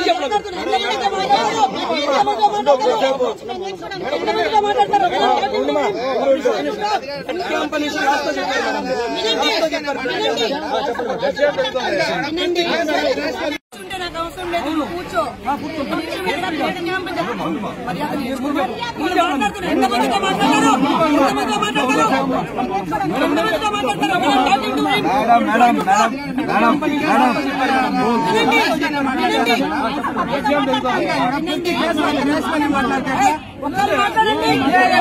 కూర్చుంటే నాకు అవసరం లేదు నువ్వు కూర్చో కూర్చో మీద బయట క్యాంప్ చెప్పు. మర్యాద నేర్చుకుంటారు. మీరు మాట్లాడుతున్నారు. ఎంతమందితో మాట్లాడతారు? ఎంతమందితో మాట్లాడతారు? ఎంతమందితో మాట్లాడతారు? మీరు talking to him. వినండి. వినండి. వినండి. ఏయ్, ఒక్కరు మాట్లాడండి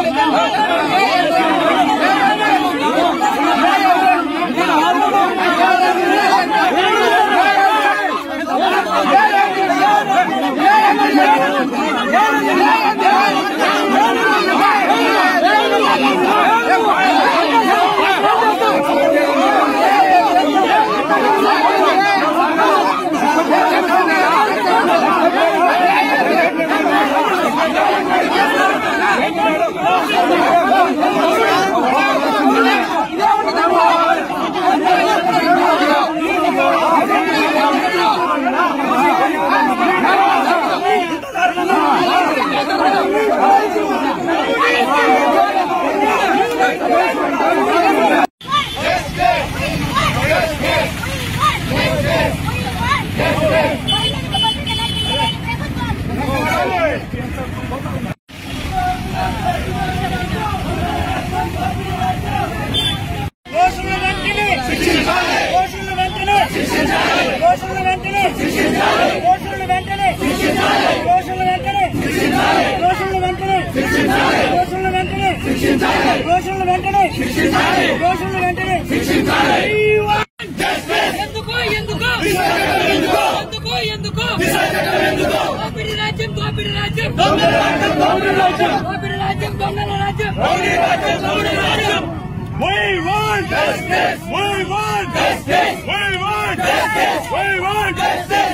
దోషుల వెంటనే శిక్షించాలి దోషుల వెంటనే శిక్షించాలి దోషుల వెంటనే శిక్షించాలి దోషుల వెంటనే శిక్షించాలి దోషుల వెంటనే శిక్షించాలి దోషుల వెంటనే శిక్షించాలి దోషుల వెంటనే శిక్షించాలి దోషుల వెంటనే శిక్షించాలి దోషుల వెంటనే శిక్షించాలి ఎందుకు ఎందుకు ఎందుకు ఎందుకు దోపిడి రాజ్యం దోపిడి రాజ్యం దొంగల రాజ్యం దోపిడి రాజ్యం దోపిడి రాజ్యం దొంగల రాజ్యం We want justice. We want justice. We want justice. We want justice.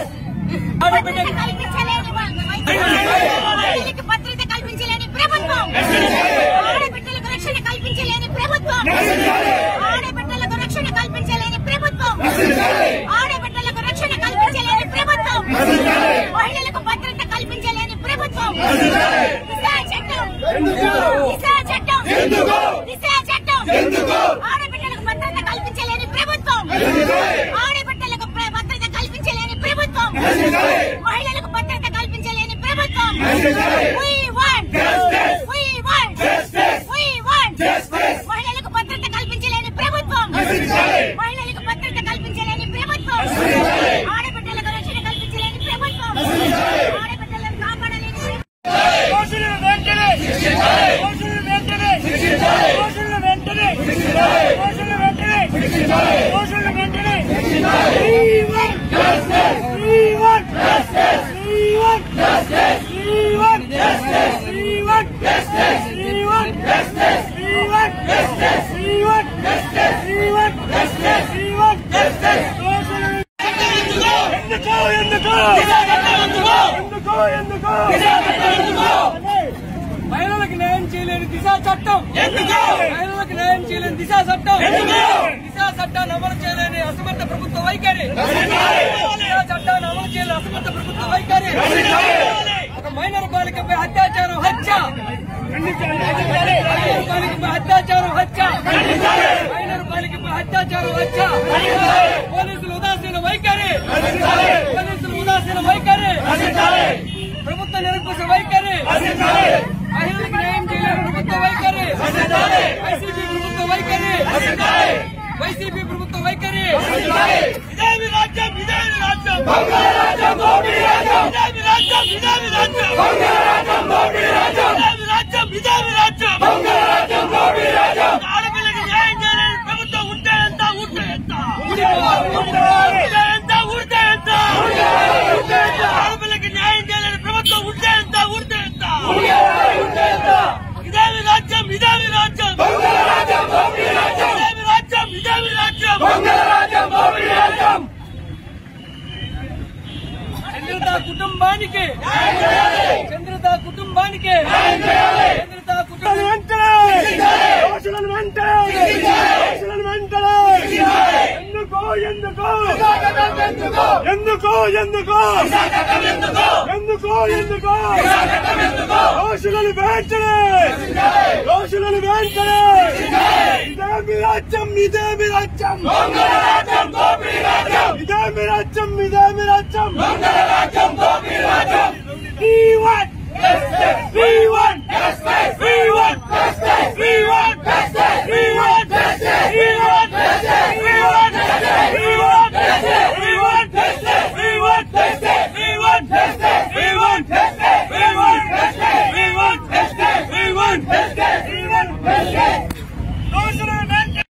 ఆడబిడ్డలకు భద్రత కల్పించలేని ప్రభుత్వం ఆడబిడ్డలకు రక్షణ కల్పించలేని ప్రభుత్వం ఆడబిడ్డలకు రక్షణ కల్పించలేని ప్రభుత్వం ఆడబిడ్డలకు రక్షణ కల్పించలేని ప్రభుత్వం మహిళలకు భద్రత కల్పించలేని ప్రభుత్వం దిశా చట్టం దిశా చట్టం దిశా చట్టం ఆడబిడ్డలకు భద్రత కల్పించలేని ప్రభుత్వం ఆడబిడ్డలకు ప్ర- భద్రత కల్పించలేని ప్రభుత్వం మహిళలకు భద్రత కల్పించలేని ప్రభుత్వం We want We want We want మహిళలకు భద్రత కల్పించలేని ప్రభుత్వం మహిళలకు భద్రత కల్పించలేని ప్రభుత్వం ఆడబిడ్డలకు రక్షణ కల్పించలేని ప్రభుత్వం ఆడబిడ్డలను కాపాడలేని ప్రభుత్వం దోషుల వెంటనే దోషుల వెంటనే దోషుల వెంటనే దోషుల వెంటనే దోషుల వెంటనే We want justice. We want justice. We want justice. We want justice. We want justice. We want justice. We want justice. We want justice. We want justice. We want justice. దోషుల ఎందుకు ఎందుకు ఎందుకు ఎందుకు మహిళలకు న్యాయం చేయలేని దిశా చట్టం మహిళలకు న్యాయం చేయలేని దిశా చట్టం దిశా చట్టాన్ని అమలు చేయలేని అసమర్థ ప్రభుత్వ వైఖరి దిశా చట్టాన్ని అమలు చేయలేని అసమర్థ ప్రభుత్వ వైఖరి ఒక మైనర్ బాలికపై అత్యాచారం హత్య మైనర్ బాలికపై అత్యాచారం హత్య మైనర్ బాలికపై అత్యాచారం హత్య పోలీసులు ఉదాసీన వైఖరి పోలీసులు ఉదాసీన వైఖరి ప్రభుత్వ నిరంకుశ వైఖరి మహిళలకు న్యాయం చేయలేని ప్రభుత్వ వైఖరి వైసీపీ ప్రభుత్వ వైఖరి వైసీపీ ప్రభుత్వ వైఖరి ఇదేమి రాజ్యం ఇదేమి రాజ్యం రాజ్యం మోడీ రాజ్యం ఇదేమి రాజ్యం ఇదేమి రాజ్యం రాజ్యం మోడీ రాజ్యం ఇదేమి రాజ్యం ఇదేమి రాజ్యం రాజ్యం మోడీ రాజ్యం ఆడపిల్లకి న్యాయం చేయలేని ప్రభుత్వం ఉంటే ఎంత ఉంటే ఎంత ఉంటే ఎంత ఉంటే ఎంత ఆడపిల్లకి న్యాయం చేయలేని ప్రభుత్వం ఉంటే ఎంత ఉంటే ఎంత ఇదేమి రాజ్యం ఇదేమి రాజ్యం రాజ్యం మోడీ రాజ్యం ఇదేమి రాజ్యం ఇదేమి రాజ్యం రాజ్యం మోడీ రాజ్యం చంద్రత కుటుంబానికి చంద్రత కుటుంబానికి చంద్రత కుటుంబం వెంటనే దోషులను వెంటనే దోషులను వెంటనే ఎందుకు ఎందుకు ఎందుకు ఎందుకు ఎందుకు ఎందుకు దోషులను వెంటనే దోషులను వెంటనే ఇదే మీ రాజ్యం ఇదే మీ రాజ్యం ఇదే మీ రాజ్యం ఇదే మీ రాజ్యం We want! We want!